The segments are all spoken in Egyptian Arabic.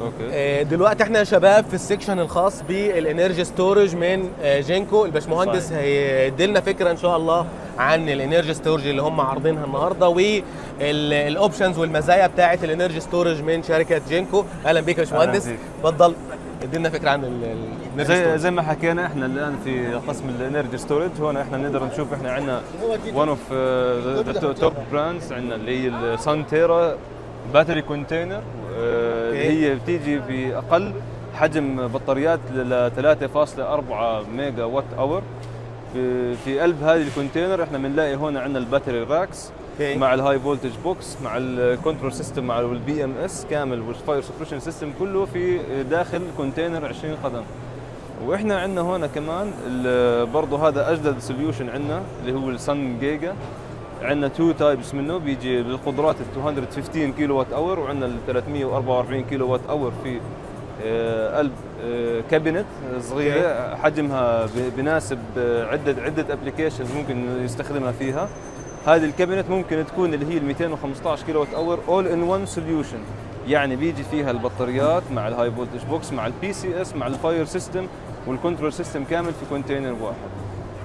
اوكي آه، دلوقتي احنا يا شباب في السكشن الخاص بالانرجي ستورج من آه، جينكو الباشمهندس صحيح. هيديلنا فكره ان شاء الله عن الانرجي ستورج اللي هم عارضينها النهارده والاوبشنز والمزايا بتاعه الانرجي ستورج من شركه جينكو اهلا بيك يا باشمهندس بيك. اتفضل ادينا فكره عن الانرجي زي ستورج زي ما حكينا احنا الان في قسم الانرجي ستورج هون احنا نقدر نشوف احنا عندنا ون اوف توب براندز عندنا اللي هي السان تيرا باتري كونتينر اللي هي بتيجي باقل حجم بطاريات ل 3.4 ميجا وات اور في في قلب هذه الكونتينر احنا بنلاقي هون عندنا الباتري راكس أوكي. مع الهاي فولتج بوكس مع الكنترول سيستم مع البي ام اس كامل والفاير سبريشن سيستم كله في داخل كونتينر 20 قدم واحنا عندنا هون كمان ال- برضه هذا اجدد سوليوشن عندنا اللي هو السن جيجا عندنا تو تايبس منه بيجي بالقدرات ال 215 كيلو وات اور وعندنا ال 344 كيلو وات اور في آه، قلب آه، كابينت صغيره حجمها ب- بناسب آه، عده عده ابلكيشنز ممكن يستخدمها فيها هذه الكابينت ممكن تكون اللي هي ال 215 كيلو وات اور اول ان وان سوليوشن يعني بيجي فيها البطاريات مع الهاي فولتج بوكس مع البي سي اس مع الفاير سيستم والكنترول سيستم كامل في كونتينر واحد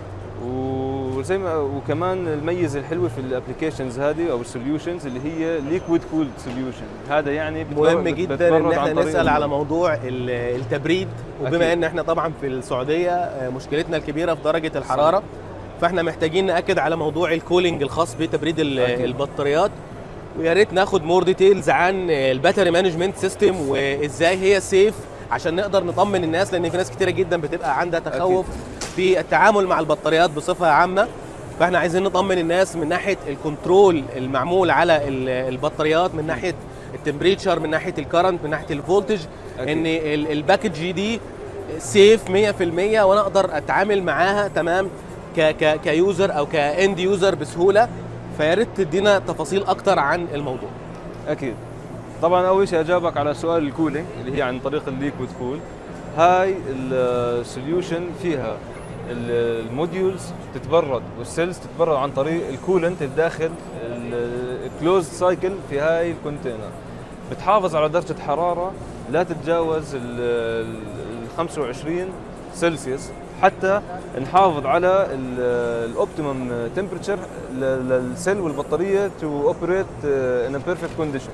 وزي ما وكمان الميزه الحلوه في الابلكيشنز هذه او السوليوشنز اللي هي ليكويد كولد سوليوشن هذا يعني بتبرد- مهم جدا بتبرد ان عن احنا طريق نسال على الماء. موضوع ال- التبريد وبما أكيد. ان احنا طبعا في السعوديه آه، مشكلتنا الكبيره في درجه الحراره فاحنا محتاجين ناكد على موضوع الكولينج الخاص بتبريد ال- أكيد. البطاريات ويا ريت ناخد مور ديتيلز عن الباتري مانجمنت سيستم وازاي هي سيف عشان نقدر نطمن الناس لان في ناس كتيره جدا بتبقى عندها تخوف في التعامل مع البطاريات بصفه عامه فاحنا عايزين نطمن الناس من ناحيه الكنترول المعمول على ال- البطاريات من ناحيه التمبريتشر من ناحيه الكرنت من ناحيه الفولتج أكيد. ان ال- الباكج دي سيف 100% وانا اقدر اتعامل معاها تمام ك ك كيوزر او كاند يوزر بسهوله فيا ريت تدينا تفاصيل اكتر عن الموضوع اكيد طبعا اول شيء اجابك على سؤال الكولينج اللي هي عن طريق الليكويد كول هاي السوليوشن فيها ال- الموديولز تتبرد والسيلز تتبرد عن طريق الكولنت الداخل الكلوز سايكل في هاي الكونتينر بتحافظ على درجه حراره لا تتجاوز ال 25 سلسيوس حتى نحافظ على الاوبتيمم تمبرتشر للسيل والبطاريه تو اوبريت ان بيرفكت كونديشن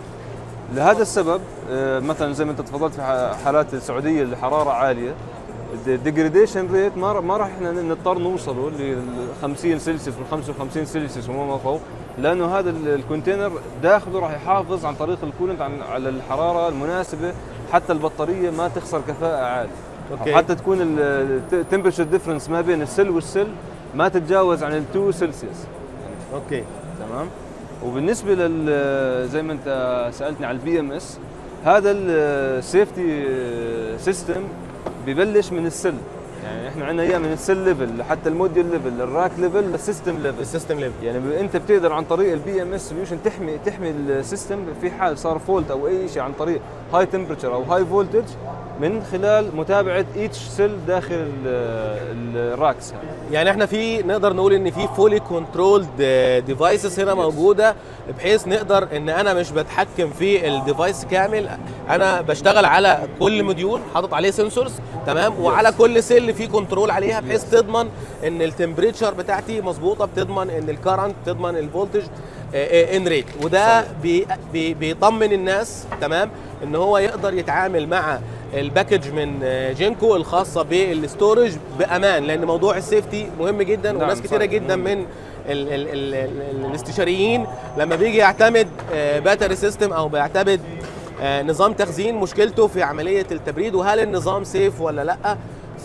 لهذا السبب آه، مثلا زي ما انت تفضلت في ح- حالات السعوديه الحراره عاليه الديجريديشن ريت ما ما راح احنا نضطر نوصله ل 50 سلسيوس وال 55 سلسيوس وما فوق لانه هذا ال- الكونتينر داخله راح يحافظ عن طريق الكولنت عن على الحراره المناسبه حتى البطاريه ما تخسر كفاءه عاليه أوكي. وحتى تكون التمبرتشر ديفرنس ما بين السل والسل ما تتجاوز عن ال 2 سلسيوس اوكي تمام وبالنسبه لل زي ما انت سالتني على البي ام اس هذا السيفتي سيستم ببلش من السل يعني احنا عندنا اياه من السل ليفل لحتى الموديول ليفل الراك ليفل للسيستم ليفل السيستم ليفل يعني ب- انت بتقدر عن طريق البي ام اس سوليوشن تحمي تحمي السيستم في حال صار فولت او اي شيء عن طريق هاي تمبرتشر او هاي فولتج من خلال متابعه ايتش سيل داخل ال- الراكس هاي يعني احنا في نقدر نقول ان في فولي كنترولد ديفايسز هنا موجوده بحيث نقدر ان انا مش بتحكم في الديفايس كامل انا بشتغل على كل موديول حاطط عليه سنسورز تمام وعلى كل سيل في كنترول عليها بحيث تضمن ان التمبريتشر بتاعتي مظبوطه بتضمن ان الكرنت تضمن الفولتج ان ريت وده بي بي بيطمن الناس تمام ان هو يقدر يتعامل مع الباكج من آه، جينكو الخاصه بالستورج بامان لان موضوع السيفتي مهم جدا نعم، وناس صح، كتيره جدا مهم. من ال ال ال ال الاستشاريين لما بيجي يعتمد باتري سيستم او بيعتمد آه، نظام تخزين مشكلته في عمليه التبريد وهل النظام سيف ولا لا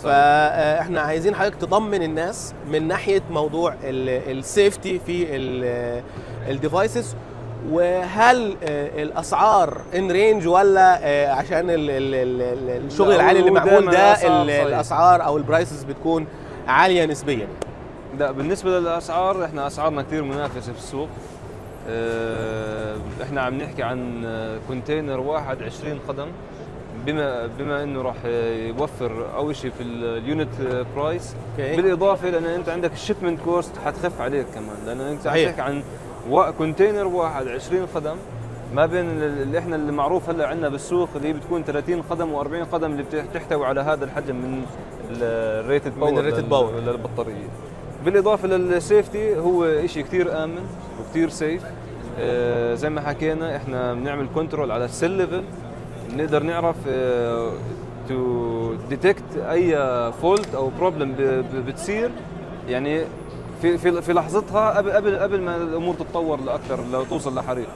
فاحنا عايزين حضرتك تطمن الناس من ناحيه موضوع السيفتي في الديفايسز وهل آه، الاسعار ان رينج ولا آه، عشان ال- ال- ال- ال- الشغل لا، العالي اللي هو معمول دايماً ده الأسعار ال- صحيح. الاسعار او البرايسز بتكون عاليه نسبيا لا بالنسبه للاسعار احنا اسعارنا كثير منافسه في السوق اه، احنا عم نحكي عن اه، كونتينر واحد 20 قدم بما بما انه راح يوفر اول شيء في اليونت برايس اوكي بالاضافه لان انت عندك الشيبمنت كوست حتخف عليك كمان لانه انت عم صحيح. تحكي عن وا- كونتينر واحد 20 قدم ما بين ال- اللي احنا اللي معروف هلا عندنا بالسوق اللي هي بتكون 30 قدم و40 قدم اللي بتح- بتحتوي على هذا الحجم من الريتد باور من الrated power. للبطاريه بالاضافه للسيفتي هو شيء كثير امن وكثير سيف آه، زي ما حكينا احنا بنعمل كنترول على السيل ليفل بنقدر نعرف تو ديتكت اي فولت او بروبلم بتصير يعني في في في لحظتها قبل قبل قبل ما الامور تتطور لاكثر لو توصل لحريق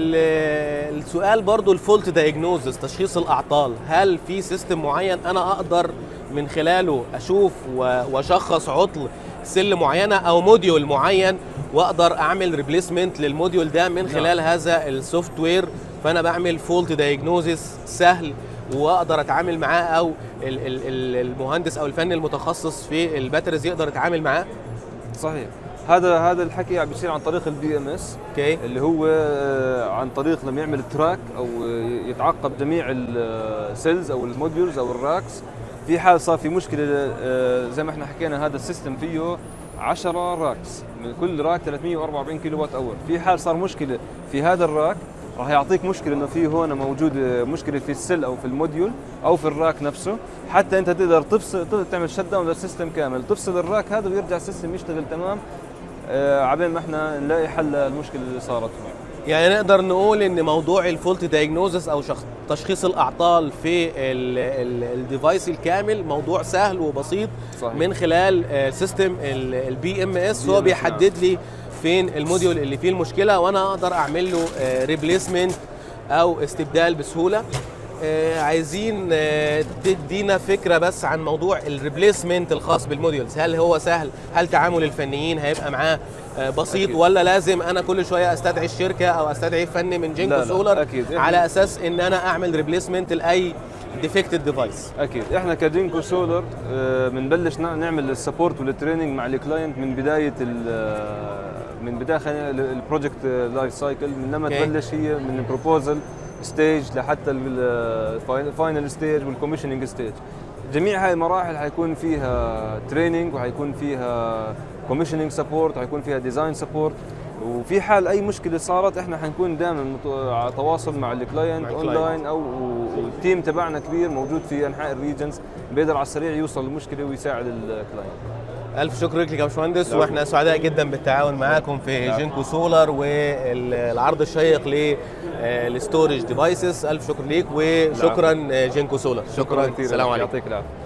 ال- السؤال برضو الفولت دايجنوزس تشخيص الاعطال هل في سيستم معين انا اقدر من خلاله اشوف و- واشخص عطل سل معينه او موديول معين واقدر اعمل ريبليسمنت للموديول ده من خلال هذا السوفت وير فانا بعمل فولت دايجنوزس سهل واقدر اتعامل معاه او ال- ال- ال- المهندس او الفني المتخصص في الباتريز يقدر يتعامل معاه صحيح هذا هذا الحكي عم بيصير عن طريق البي ام اس اوكي اللي هو آه، عن طريق لما يعمل تراك او آه، يتعقب جميع السيلز او الموديولز او الراكس في حال صار في مشكله آه، زي ما احنا حكينا هذا السيستم فيه 10 راكس من كل راك 344 كيلو وات اور في حال صار مشكله في هذا الراك راح يعطيك مشكله انه في هون موجود آه، مشكله في السيل او في الموديول او في الراك نفسه حتى انت تقدر تفصل تقدر تعمل شت داون للسيستم كامل تفصل الراك هذا ويرجع السيستم يشتغل تمام آه، عبين ما احنا نلاقي حل للمشكله اللي صارت معه يعني نقدر نقول ان موضوع الفولت دايجنوزس او شخص تشخيص الاعطال في الديفايس الكامل موضوع سهل وبسيط صحيح. من خلال آه، سيستم البي ام اس هو BMS بيحدد لي فين الموديول اللي فيه المشكله وانا اقدر اعمل له ريبليسمنت او استبدال بسهوله آه، عايزين آه، تدينا فكره بس عن موضوع الريبليسمنت الخاص بالموديولز هل هو سهل هل تعامل الفنيين هيبقى معاه آه، بسيط أكيد. ولا لازم انا كل شويه استدعي الشركه او استدعي فني من جينكو لا، لا، سولار أكيد. على اساس ان انا اعمل ريبليسمنت لاي ديفكتد ديفايس اكيد احنا كجينكو سولر آه، بنبلش نع- نعمل السبورت والتريننج مع الكلاينت من بدايه ال- آه، من بدايه خلينا البروجكت لايف سايكل من لما أوكي. تبلش هي من البروبوزل ستيج لحتى الفاينل ستيج والكوميشننج ستيج جميع هاي المراحل حيكون فيها تريننج وحيكون فيها كوميشننج سبورت وحيكون فيها ديزاين سبورت وفي حال اي مشكله صارت احنا حنكون دائما على تواصل مع الكلاينت مع الكلاينت. اونلاين او والتيم تبعنا كبير موجود في انحاء الريجنز بيقدر على السريع يوصل للمشكله ويساعد الكلاينت الف شكر لك يا باشمهندس العفو. واحنا سعداء جدا بالتعاون معاكم في العفو. جينكو سولار والعرض الشيق للستورج ديفايسز الف شكر ليك وشكرا آه، جينكو سولار شكرا كثير السلام عليكم يعطيك العافيه